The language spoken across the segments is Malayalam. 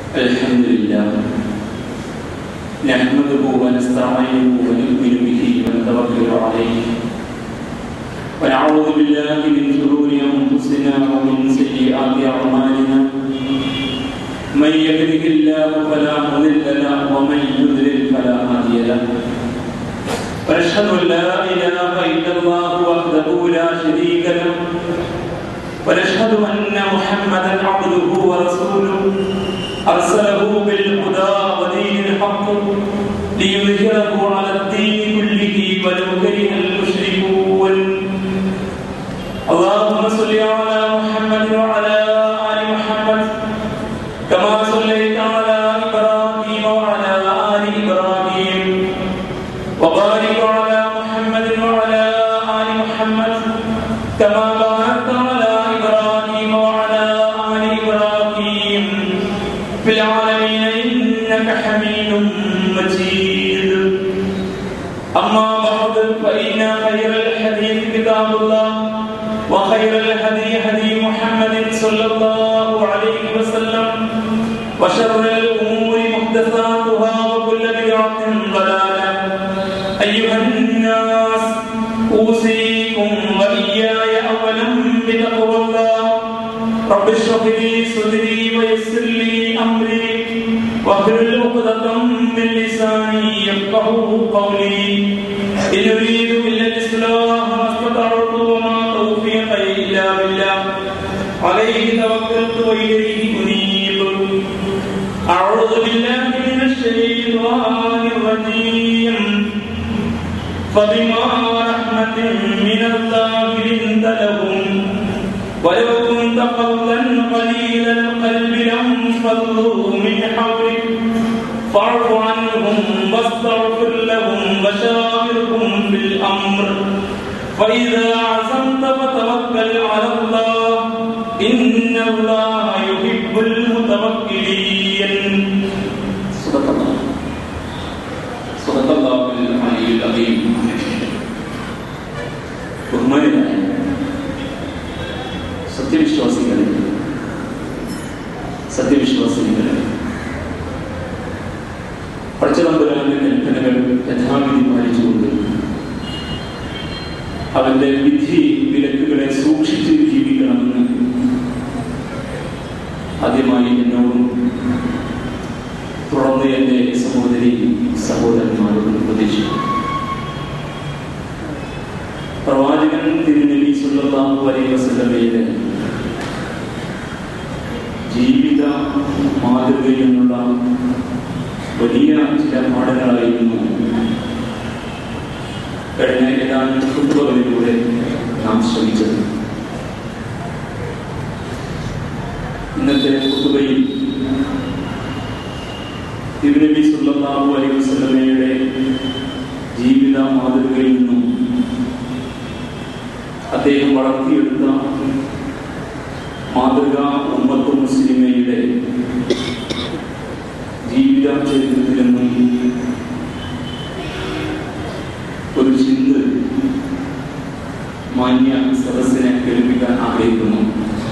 الحمد لله نحمده ونستعينه ونؤمن به ونتوكل عليه ونعوذ بالله من شرور انفسنا ومن سيئات اعمالنا من يهده الله فلا مضل له ومن يضلل فلا هادي له ونشهد ان لا اله الا الله وحده لا شريك له ونشهد ان محمدا عبده ورسوله ارسله بالهدى ودين الحق ليظهره على الدين كله ولو كره المشركون اللهم صل على محمد وعلى ال محمد كما صليت على ابراهيم وعلى ال ابراهيم وبارك على محمد وعلى ال محمد كما باركت على ابراهيم وعلى ال ابراهيم في العالمين انك حميد مجيد اما بعد فان خير الحديث كتاب الله وخير الهدي هدي محمد صلى الله عليه وسلم وشر الامور محدثاتها وكل بدعه ضلاله ايها الناس اوصيكم واياي اولا بتقوى الله رب اشرح لي صدري ويسر لي امري واحلل عقدة من لساني يفقه قولي ان اريد الا الاصلاح ما استطعت وما توفيقي الا بالله عليه توكلت واليه انيب اعوذ بالله من الشيطان الرجيم فبما رحمة من الله لنت لهم ولو كنت فظا قليل القلب لانفضوا من حولك فاعف عنهم واستغفر لهم وشاورهم في الامر فاذا عزمت فتوكل على الله ان الله يحب المتوكلين صدق الله صدق الله العلي العظيم ബഹുമാനായ സത്യവിശ്വാസികളെ സത്യവിശ്വാസികളെ പച്ചതമ്പുരാന്റെ കൽപ്പനകൾ യഥാവിധി പാലിച്ചുകൊണ്ട് അവന്റെ വിധി വിലക്കുകളെ സൂക്ഷിച്ച് ജീവിക്കണമെന്ന് ആദ്യമായി എന്നോടും തുടർന്ന് എന്റെ സഹോദരി സഹോദരന്മാരോടും ഉപദേശിക്കുന്നു പ്രവാചകൻ തിരുനബി സല്ലല്ലാഹു അലൈഹി വസല്ലമയുടെ ജീവിത മാതൃകയിൽ നിന്നുള്ള വലിയ ചില പാഠങ്ങളായിരുന്നു കഴിഞ്ഞ ഏതാനും കുത്തുകളിലൂടെ നാം ശ്രമിച്ചത് ഇന്നത്തെ കുത്തുകയിൽ തിരുനബി സല്ലല്ലാഹു അലൈഹി വസല്ലമയുടെ ജീവിത മാതൃകയിൽ നിന്നും അദ്ദേഹം വളർത്തിയെടുത്ത മാതൃക ഉമ്മത്ത് മുസ്ലിമയുടെ ജീവിത ചരിത്രത്തിൽ നിന്നും ഒരു ചിന്ത മാന്യ സദസ്സിനെ കേൾപ്പിക്കാൻ ആഗ്രഹിക്കുന്നു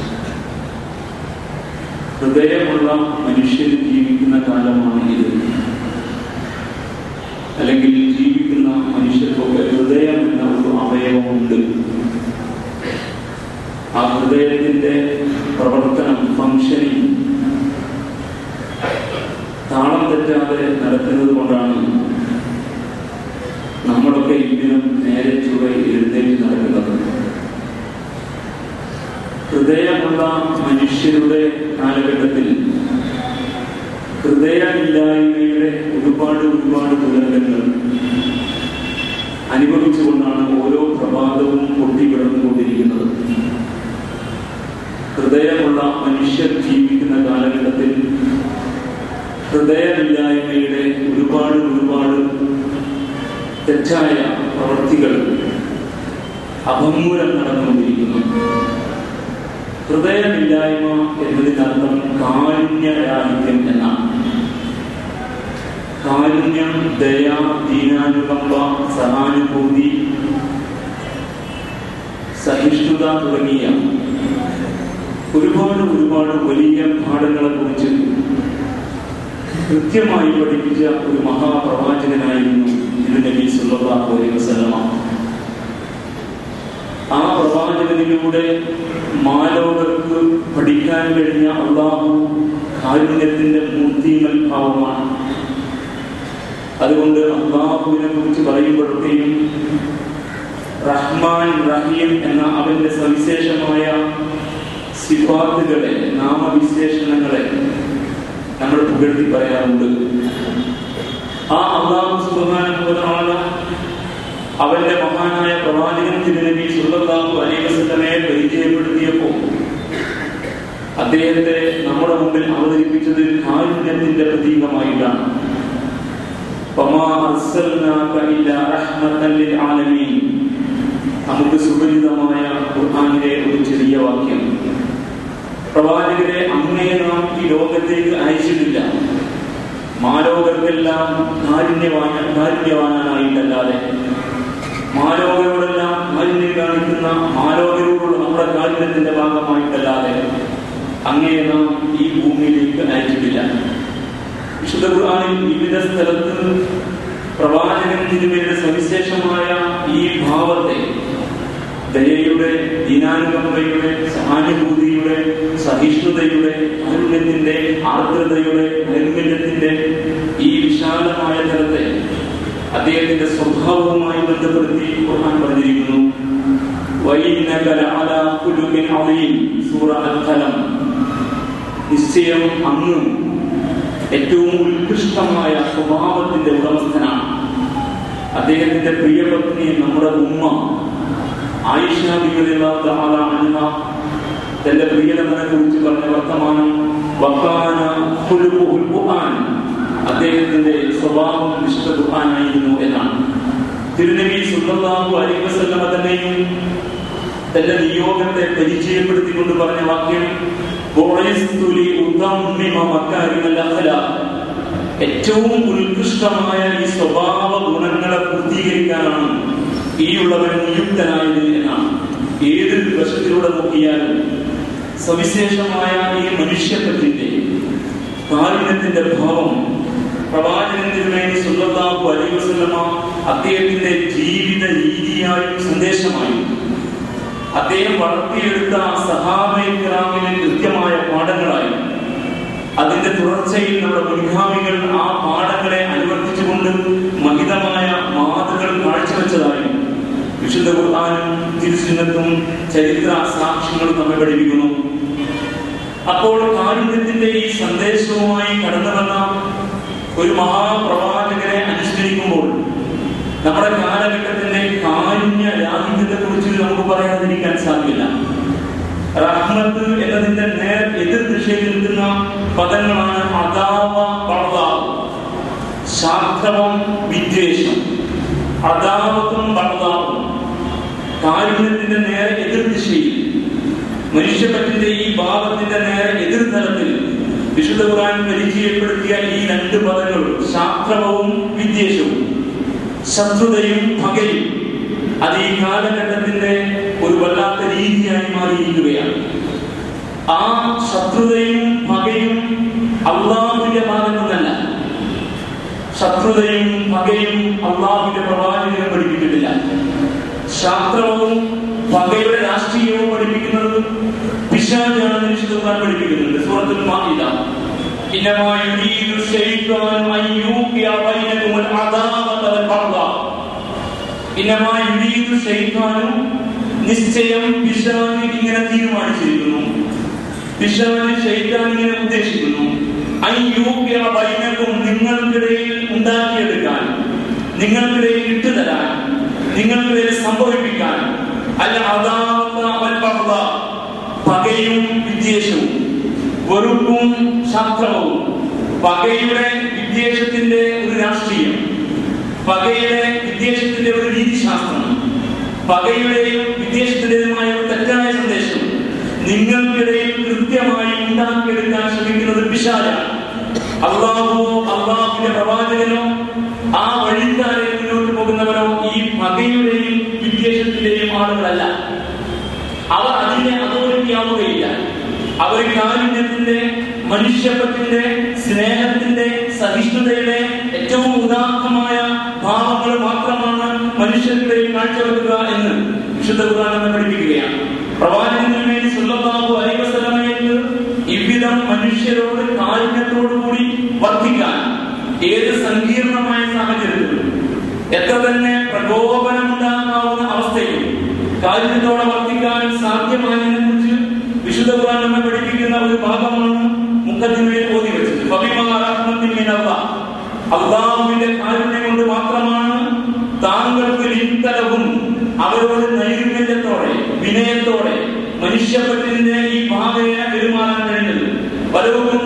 ഹൃദയമുള്ള മനുഷ്യർ ജീവിക്കുന്ന കാലമാണ് ഇത് അല്ലെങ്കിൽ ജീവിക്കുന്ന മനുഷ്യർക്കൊക്കെ ഹൃദയം എന്ന ഒരു അവയവമുണ്ട് ആ ഹൃദയത്തിന്റെ പ്രവർത്തനം ഫംഗ്ഷനിങ് താളം തെറ്റാതെ നടക്കുന്നത് കൊണ്ടാണ് നമ്മളൊക്കെ ഇതിനും നേരെ ചുവ എഴുന്നേറ്റ് നടക്കുന്നത് ഹൃദയമുള്ള മനുഷ്യരുടെ കാലഘട്ടത്തിൽ ഹൃദയമില്ലായ്മയുടെ ഒരുപാട് ഒരുപാട് ദുരന്തങ്ങൾ അനുഭവിച്ചുകൊണ്ടാണ് ഓരോ പ്രഭാതവും പൊട്ടിക്കിടന്നുകൊണ്ടിരിക്കുന്നത് ഹൃദയമുള്ള മനുഷ്യർ ജീവിക്കുന്ന കാലഘട്ടത്തിൽ ഹൃദയമില്ലായ്മയുടെ ഒരുപാട് ഒരുപാട് തെറ്റായ പ്രവൃത്തികൾ അപമൂലം നടന്നുകൊണ്ടിരിക്കുന്നു ഹൃദയമില്ലായ്മ എന്നതിനർത്ഥം കാരുണ്യരാഹിത്യം എന്നാണ് കാരുണ്യം ദയ ദീനാനുകമ്പ സഹാനുഭൂതി സഹിഷ്ണുത തുടങ്ങിയ ഒരുപാട് ഒരുപാട് വലിയ പാഠങ്ങളെ കുറിച്ച് കൃത്യമായി പഠിപ്പിച്ച ഒരു മഹാപ്രവാചകനായിരുന്നു ഇത് നബി സല്ലല്ലാഹു അലൈഹി വസല്ലമ ആ പ്രവാചകനിലൂടെ മാലോകർക്ക് പഠിക്കാൻ കഴിഞ്ഞ അള്ളാഹു കാരുണ്യത്തിന്റെ മൂർത്തിമൽ ഭാവമാണ് അതുകൊണ്ട് അള്ളാഹുവിനെ കുറിച്ച് പറയുമ്പോഴൊക്കെയും റഹ്മാൻ റഹീം എന്ന അവന്റെ സവിശേഷമായ സിഫാത്തുകളെ നാമവിശേഷണങ്ങളെ നമ്മൾ പുകഴ്ത്തി പറയാറുണ്ട് ആ അള്ളാഹു സുബാന അവന്റെ മഹാനായ പ്രവാചകൻ തിരുനബി സുല്ലല്ലാഹു അലൈഹി വസല്ലമയെ പരിചയപ്പെടുത്തിയപ്പോൾ അദ്ദേഹത്തെ നമ്മുടെ മുമ്പിൽ അവതരിപ്പിച്ചത് കാരുണ്യത്തിന്റെ പ്രതീകമായിട്ടാണ് വമാ അർസൽനാക ഇല്ലാ റഹ്മത്തൻ ലിൽ ആലമീൻ നമുക്ക് സുപരിതമായ ഖുർആനിലെ ഒരു ചെറിയ വാക്യം പ്രവാചകരെ അങ്ങേ നാം ഈ ലോകത്തേക്ക് അയച്ചിട്ടില്ല മാലോകർക്കെല്ലാം കാരുണ്യവാന കാരുണ്യവാനായിട്ടല്ലാതെ മാലോകരോടെല്ലാം കാരുണ്യം കാണിക്കുന്ന മാലോകരോടുള്ള നമ്മുടെ കാരുണ്യത്തിന്റെ ഭാഗമായിട്ടല്ലാതെ അങ്ങേ നാം ഈ ഭൂമിയിലേക്ക് അയച്ചിട്ടില്ല വിശുദ്ധ ഖുർആനിൽ വിവിധ സ്ഥലത്ത് പ്രവാചകൻ തിരുമയുടെ സവിശേഷമായ ഈ ഭാവത്തെ ദയയുടെ ദീനാനുകമ്പയുടെ സഹാനുഭൂതിയുടെ സഹിഷ്ണുതയുടെ കാരുണ്യത്തിന്റെ ആർദ്രതയുടെ നൈർമല്യത്തിന്റെ ഈ വിശാലമായ തലത്തെ അദ്ദേഹത്തിന്റെ സ്വഭാവവുമായി ബന്ധപ്പെടുത്തി ഖുർആൻ പറഞ്ഞിരിക്കുന്നു وَإِنَّكَ لَعَلَى خُلُقٍ عَظِيمٍ സൂറ അൽ-ഖലം നിശ്ചയം അങ്ങ് ഏറ്റവും ഉത്കൃഷ്ടമായ സ്വഭാവത്തിന്റെ ഉടമസ്ഥനാണ് അദ്ദേഹത്തിന്റെ പ്രിയപത്നി നമ്മുടെ ഉമ്മ ആയിഷ ബിബിളില്ലാത്ത ആളാണ് തന്റെ പ്രിയതമനെ കുറിച്ച് പറഞ്ഞ വർത്തമാനം വക്കാന ഖുലുഖുൽ ഖുർആൻ അദ്ദേഹത്തിന്റെ സ്വഭാവം വിശുദ്ധ ഖുർആനായിരുന്നു എന്നാണ് തിരുനബി സുല്ലല്ലാഹു അലൈഹി വസല്ലമ തന്നെയും തന്റെ നിയോഗത്തെ പരിചയപ്പെടുത്തിക്കൊണ്ട് പറഞ്ഞ വാക്യം "ബുഇസ്തു ലി ഉതമ്മിമ മക്കാരിമൽ അഖ്ലാഖ്." ഏറ്റവും ഉത്കൃഷ്ടമായ ഈ സ്വഭാവ ഗുണങ്ങളെ പൂർത്തീകരിക്കാനാണ് ഈ ഉള്ളവൻ നിയുക്തനായത് എന്നാണ് ഏത് വശത്തിലൂടെ നോക്കിയാലും സവിശേഷമായ ഈ മനുഷ്യത്വത്തിന്റെ കാരുണ്യത്തിന്റെ ഭാവം പ്രവാചകൻ തിരുമേനി സുല്ലല്ലാഹു അലൈഹി വസല്ലമ അദ്ദേഹത്തിന്റെ ജീവിത രീതിയായും സന്ദേശമായും അദ്ദേഹം വളർത്തിയെടുത്ത സഹാബിറാമിലെ കൃത്യമായ പാഠങ്ങളായി അതിന്റെ തുടർച്ചയിൽ നമ്മുടെ മുൻഗാമികൾ ആ പാഠങ്ങളെ അനുവർത്തിച്ചുകൊണ്ട് മഹിതമായ മാതൃകൾ കാഴ്ചവെച്ചതായും വിശുദ്ധ ഖുർആാനും തിരുസുന്നത്തും ചരിത്ര സാക്ഷ്യങ്ങളും നമ്മെ പഠിപ്പിക്കുന്നു അപ്പോൾ കാരുണ്യത്തിന്റെ ഈ സന്ദേശവുമായി കടന്നു വന്ന ഒരു മഹാപ്രവാചകനെ അനുസ്മരിക്കുമ്പോൾ നമ്മുടെ കാലഘട്ടത്തിന്റെ കാരുണ്യ രാഹിത്യത്തെ കുറിച്ച് നമുക്ക് പറയാതിരിക്കാൻ സാധ്യമല്ല റഹ്മത്ത് എന്നതിന്റെ നേർ എതിർ ദിശയിൽ നിൽക്കുന്ന പദങ്ങളാണ് അതാവ പർദാവ് ശാസ്ത്രവും വിദ്വേഷം അതാവത്തും പർദാവും കാരുണ്യത്തിന്റെ നേരെ എതിർ ദിശയിൽ മനുഷ്യപറ്റിന്റെ ഈ ഭാവത്തിന്റെ നേരെ എതിർ തലത്തിൽ വിശുദ്ധ ഖുർആൻ പരിചയപ്പെടുത്തിയ ഈ രണ്ട് പദങ്ങളും ശാസ്ത്രവും വിദ്വേഷവും ശത്രുതയും പകയും അത് ഈ കാലഘട്ടത്തിന്റെ ഒരു വല്ലാത്ത രീതിയായി മാറിയിരിക്കുകയാണ് ആ ശത്രുതയും പകയും അള്ളാഹുവിന്റെ ഭാഗത്തു നിന്നല്ല ശത്രുതയും പകയും അള്ളാഹുവിന്റെ പ്രവാചകനെ പഠിപ്പിച്ചിട്ടില്ല ശാസ്ത്രവും പകയുടെ രാഷ്ട്രീയവും പഠിപ്പിക്കുന്നത് പിശാചാണെന്ന് വിശുദ്ധ പഠിപ്പിക്കുന്നുണ്ട് സൂറത്തുൽ മാഇദ إنما يريد الشيطان أن يوقع بينكم العداوة والبغضاء إنما يريد الشيطان നിശ്ചയം പിശാച് ഇങ്ങനെ തീരുമാനിച്ചിരിക്കുന്നു പിശാച് ശൈത്താൻ ഇങ്ങനെ ഉദ്ദേശിക്കുന്നു അയ്യൂക്യ ബൈനക്കും നിങ്ങൾക്കിടയിൽ ഉണ്ടാക്കിയെടുക്കാൻ നിങ്ങൾക്കിടയിൽ ഇട്ടുതരാൻ നിങ്ങൾക്കിടയിൽ സംഭവിപ്പിക്കാൻ അല്ല അതാവത്ത അവൻ പർവ പകയും വിദ്വേഷവും വെറുപ്പും ശാസ്ത്രവും പകയുടെ വിദ്വേഷത്തിന്റെ ഒരു രാഷ്ട്രീയം പകയുടെ വിദ്വേഷത്തിന്റെ ഒരു രീതിശാസ്ത്രം പകയുടെയും വിദ്വേഷത്തിന്റേതുമായ ഒരു തെറ്റായ സന്ദേശം നിങ്ങൾക്കിടയിൽ കൃത്യമായി ഉണ്ടാക്കിയെടുക്കാൻ ശ്രമിക്കുന്നത് പിശാലാണ് അള്ളാഹു അള്ളാഹുവിന്റെ പ്രവാചകനോ ആ വഴിക്കാരെ മുന്നോട്ട് പോകുന്നവരോ ഈ പകയുടെയും വിദ്വേഷത്തിന്റെയും ആളുകളല്ല അവർ അതിനെ അതോറിറ്റി ആവുകയില്ല അവർ കാരുണ്യത്തിന്റെ മനുഷ്യത്വത്തിന്റെ സ്നേഹത്തിന്റെ സഹിഷ്ണുതയുടെ ഏറ്റവും ഉദാത്തമായ ഭാവങ്ങൾ മാത്രമാണ് മനുഷ്യർക്കിടയിൽ കാഴ്ചവെക്കുക എന്ന് വിശുദ്ധ ഖുർആൻ നമ്മെ പഠിപ്പിക്കുകയാണ് പ്രവാചകന് വേണ്ടി സുല്ലല്ലാഹു അലൈഹി വസല്ലമയ്ക്ക് ഇவ்விധം മനുഷ്യരോട് കാരുണ്യത്തോടുകൂടി വർദ്ധിക്കാൻ ഏത് സങ്കീർണമായ സാഹചര്യത്തിലും എത്ര തന്നെ പ്രകോപനമുണ്ടാകാവുന്ന അവസ്ഥയിൽ കാരുണ്യത്തോടെ വർദ്ധിക്കാൻ സാധ്യമായതിനെ കുറിച്ച് വിശുദ്ധ ഖുർആൻ നമ്മെ പഠിപ്പിക്കുന്ന ഒരു ഭാഗമാണ് മുഖത്തിന്മേൽ ഓതി വെച്ചത് ഫബിമാറാത്മത്തിന്മേലല്ല അള്ളാഹുവിന്റെ കാരുണ്യം കൊണ്ട് മാത്രമാണ് താങ്കൾക്ക് ലിന്തലവും അവരോട് നൈർമല്യത്തോടെ വിനയത്തോടെ മനുഷ്യപ്പറ്റിന്റെ ഈ ഭാവേന പെരുമാറാൻ കഴിഞ്ഞത് പലവും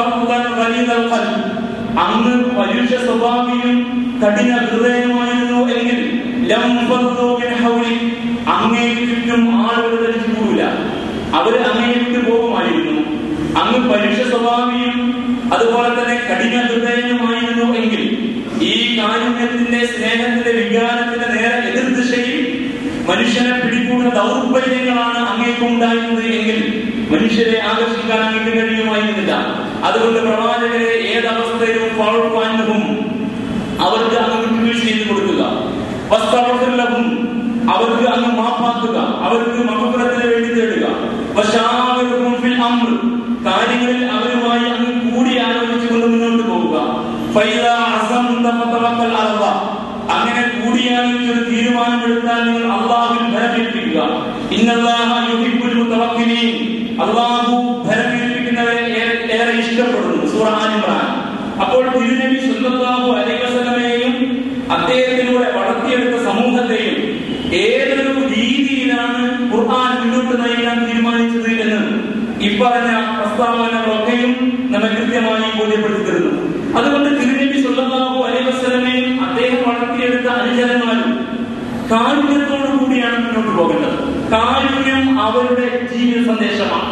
അങ്ങ് പരുഷ സ്വഭാവിയും കഠിന ഹൃദയമായിരുന്നു എങ്കിൽ ലം ഫദ്ദു മിൻ ഹൗലി. അങ്ങേക്ക് ചുറ്റും ആളുകൾ ധരിച്ചു കൂടില്ല അവര് അങ്ങയെ വിട്ടു പോകുമായിരുന്നു അങ്ങ് പരുഷ സ്വഭാവിയും അതുപോലെ തന്നെ കഠിന ഹൃദയനുമായിരുന്നു എങ്കിൽ ഈ കാരുണ്യത്തിന്റെ സ്നേഹത്തിന്റെ വികാരത്തിന്റെ നേരെ എതിർ ദിശയിൽ മനുഷ്യനെ പിടികൂടുന്ന ദൗർബല്യങ്ങളാണ് അങ്ങേക്ക് ഉണ്ടായിരുന്നത് എങ്കിൽ മനുഷ്യരെ ആകർഷിക്കാൻ അങ്ങേക്ക് കഴിയുമായിരുന്നില്ല അതുകൊണ്ട് പ്രവാചകരെ ഏതവസ്ഥയിലും ഫൗൾഫാനും അവർക്ക് അങ്ങ് വിട്ടുവീഴ്ച ചെയ്ത് കൊടുക്കുക വസ്ത്രവും അവർക്ക് അങ്ങ് മാപ്പാക്കുക അവർക്ക് മഹപുരത്തിന് വേണ്ടി തേടുക വശാവരുഹും ഫിൽ അംർ കാര്യങ്ങളിൽ അവരുമായി അങ്ങ് കൂടി ആലോചിച്ചുകൊണ്ട് മുന്നോട്ട് പോവുക ഫൈദാ അസംത ഫതവക്കൽ അലല്ലാ അങ്ങനെ കൂടിയാലോചിച്ച് ഒരു തീരുമാനമെടുത്താൽ നിങ്ങൾ അള്ളാഹുവിൽ ഭരമേൽപ്പിക്കുക ഇന്നല്ലാഹ യുഹിബ്ബുൽ മുതവക്കിലീൻ അള്ളാഹു ഭരമേൽപ്പിക്കുന്നവരെ ഏറെ- ഏറെ ഇഷ്ടപ്പെടുന്നു സൂറ ആൽ ഇമ്രാൻ അപ്പോൾ തിരുനബി സല്ലല്ലാഹു അലൈഹി വസല്ലമയെയും അദ്ദേഹത്തിലൂടെ വളർത്തിയെടുത്ത സമൂഹത്തെയും ഏതൊരു രീതിയിലാണ് ഖുർആൻ മുന്നോട്ട് നയിക്കാൻ തീരുമാനിച്ചത് എന്ന് ഇപ്പറഞ്ഞ പ്രസ്താവനകളൊക്കെയും നമ്മെ കൃത്യമായി ബോധ്യപ്പെടുത്തി തരുന്നു അതുകൊണ്ട് തിരുനബി സല്ലല്ലാഹു അലൈഹി വസല്ലമയും അദ്ദേഹം വളർത്തിയെടുത്ത അനുചരന്മാരും കാരുണ്യത്തോടു കൂടിയാണ് മുന്നോട്ട് പോകേണ്ടത് കാരുണ്യം അവരുടെ ജീവിത സന്ദേശമാണ്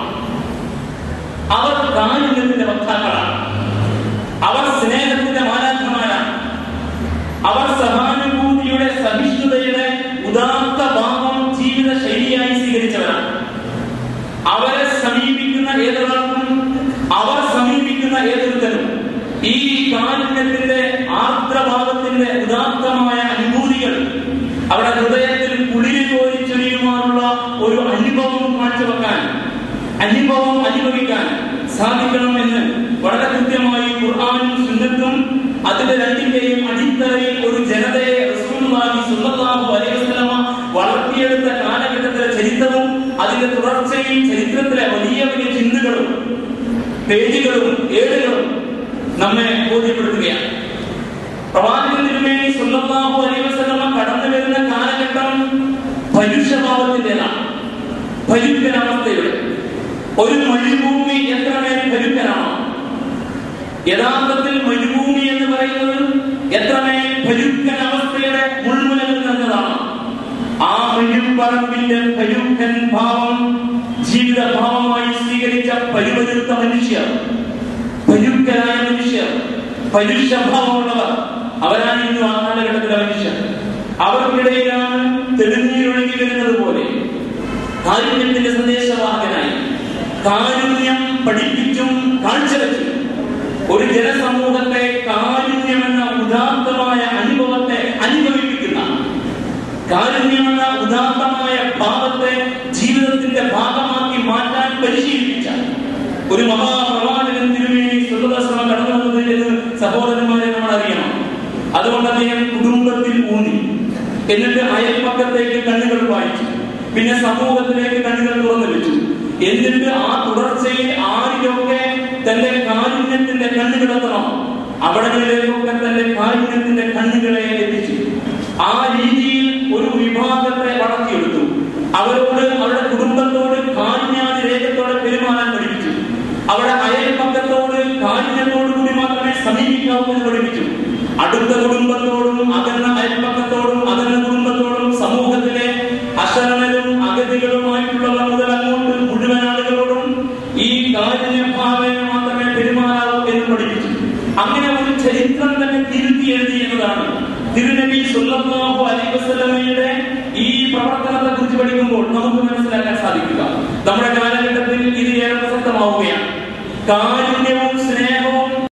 അവർ കാരുണ്യത്തിന്റെ വക്താക്കളാണ് അവർ സ്നേഹത്തിന്റെ മാലാഖമാരാണ് അവർ സഹാനുഭൂതിയുടെ സഹിഷ്ണുതയുടെ ഉദാത്ത ഭാവം ജീവിത ശൈലിയായി സ്വീകരിച്ചവരാണ് അവരെ സമീപിക്കുന്ന ഏതൊരാൾക്കും അവർ സമീപിക്കുന്ന ഏതൊരുത്തരും ഈ കാരുണ്യത്തിന്റെ ആർദ്രഭാവത്തിന്റെ ഉദാത്തമായ അനുഭൂതികൾ അവരുടെ ഹൃദയത്തിൽ കുളിരി കോരി ചൊരിയുവാനുള്ള ഒരു അനുഭവം കാഴ്ചവെക്കാൻ അനുഭവം അനുഭവിക്കാൻ സാധിക്കണം എന്ന് വളരെ കൃത്യമായി ഖുർആാനും സുന്നത്തും അതിന്റെ രണ്ടിന്റെയും അടിത്തറയിൽ ഒരു ജനതയെ റസൂലുള്ളാഹി സ്വല്ലല്ലാഹു അലൈഹി വസല്ലമ വളർത്തിയെടുത്ത കാലഘട്ടത്തിലെ ചരിത്രവും അതിന്റെ തുടർച്ചയിൽ ചരിത്രത്തിലെ വലിയ വലിയ ചിന്തകളും പേജുകളും ഏടുകളും നമ്മെ ബോധ്യപ്പെടുത്തുകയാണ് പ്രവാചകൻ തിരുമേനി സ്വല്ലല്ലാഹു അലൈഹി വസല്ലമ കടന്നു വരുന്ന കാലഘട്ടം പരുഷഭാവത്തിൻ്റെതാണ് പരുക്കനാവസ്ഥയുടെ ഒരു മരുഭൂമി എത്രമേൽ പരുക്കനാണോ യഥാർത്ഥത്തിൽ മരുഭൂമി എന്ന് പറയുന്നത് എത്രമേൽ പരുക്കൻ അവസ്ഥയുടെ മുൾമുനകൾ നിന്നതാണ് ആ മരുപ്പറമ്പിന്റെ പരുക്കൻ ഭാവം ജീവിത ഭാവമായി സ്വീകരിച്ച പരിവരുത്ത മനുഷ്യർ പരുക്കനായ മനുഷ്യർ പരുഷഭാവമുള്ളവർ അവരായിരുന്നു ആ കാലഘട്ടത്തിലെ മനുഷ്യർ അവർക്കിടയിലാണ് തെളിഞ്ഞീരൊഴുകി വരുന്നത് പോലെ കാരുണ്യത്തിന്റെ സന്ദേശവാഹകനായി കാരുണ്യം പഠിപ്പിച്ചും കാഴ്ചവെച്ചും ഒരു ജനസമൂഹത്തെ കാരുണ്യമെന്ന ഉദാത്തമായ അനുഭവത്തെ അനുഭവിപ്പിക്കുന്ന കാരുണ്യമെന്ന ഉദാത്തമായ ഭാവത്തെ ജീവിതത്തിന്റെ ഭാഗമാക്കി മാറ്റാൻ പരിശീലിപ്പിച്ച ഒരു മഹാപ്രവാചകൻ തിരുമേനി സുഹൃദർശനം കടന്നു വന്നത് എന്ന് സഹോദരന്മാരെ നമ്മൾ അറിയണം അതുകൊണ്ട് അദ്ദേഹം കുടുംബത്തിൽ ഊന്നി എന്നിട്ട് അയൽപ്പക്കത്തേക്ക് കണ്ണുകൾ വായിച്ചു പിന്നെ സമൂഹത്തിലേക്ക് കണ്ണുകൾ തുറന്നു വെച്ചു എന്നിട്ട് ആ തുടർച്ചയിൽ ആരിലൊക്കെ തന്റെ കാരുണ്യത്തിന്റെ കണ്ണുകളെത്തണം അവിടങ്ങളിലേക്കൊക്കെ തന്റെ കാരുണ്യത്തിന്റെ കണ്ണുകളെ എത്തിച്ചു ആ രീതിയിൽ ഒരു വിഭാഗത്തെ വളർത്തിയെടുത്തു അവരോട് അവരുടെ കുടുംബത്തോട് കാരുണ്യാതിരേഖത്തോടെ പെരുമാറാൻ പഠിപ്പിച്ചു അവരുടെ അയൽപക്കത്തോട് കാരുണ്യത്തോടു കൂടി മാത്രമേ സമീപിക്കാവൂ എന്ന് പഠിപ്പിച്ചു അടുത്ത കുടുംബത്തോടും അകന്ന അയൽപക്കത്തോടും അകന്ന കുടുംബത്തോടും സമൂഹത്തിലെ അശരണരും അഗതികളുമായിട്ടുള്ളവർ മുതൽ അങ്ങോട്ട് മുഴുവൻ ആളുകളോടും ഈ കാരുണ്യഭാവേന മാത്രമേ പെരുമാറാവൂ എന്ന് പഠിപ്പിച്ചു അങ്ങനെ ഒരു ചരിത്രം തന്നെ തിരുത്തി എഴുതി എന്നതാണ് തിരുനബി സുല്ലല്ലാഹു അലൈഹി വസല്ലമയുടെ ഈ പ്രവർത്തനത്തെ കുറിച്ച് പഠിക്കുമ്പോൾ നമുക്ക് മനസ്സിലാക്കാൻ സാധിക്കുക നമ്മുടെ കാലഘട്ടത്തിൽ ഇത് ഏറെ പ്രസക്തമാവുകയാണ് കാരുണ്യ